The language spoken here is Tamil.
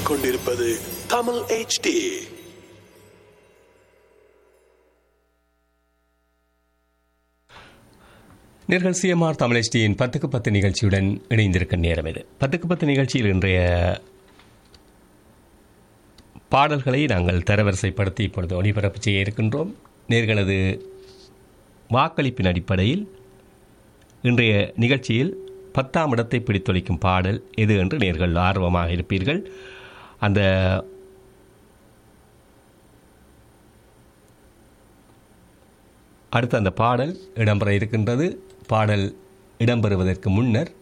கேட்டுக்கொண்டிருப்பது தமிழ் HD நேர்கள் சிஎம்ஆர் தமிழ்ச்சியின் பத்துக்கு பத்து நிகழ்ச்சியுடன் இணைந்திருக்கும் நேரம் இது பத்துக்கு பத்து நிகழ்ச்சியில் இன்றைய பாடல்களை நாங்கள் தரவரிசைப்படுத்தி இப்பொழுது ஒளிபரப்பு செய்ய இருக்கின்றோம் நேர்களது வாக்களிப்பின் அடிப்படையில் இன்றைய நிகழ்ச்சியில் பத்தாம் இடத்தை பிடித்தொழிக்கும் பாடல் எது என்று நேர்கள் ஆர்வமாக இருப்பீர்கள் அந்த அடுத்து அந்த பாடல் இடம்பெற இருக்கின்றது பாடல் இடம்பெறுவதற்கு முன்னர்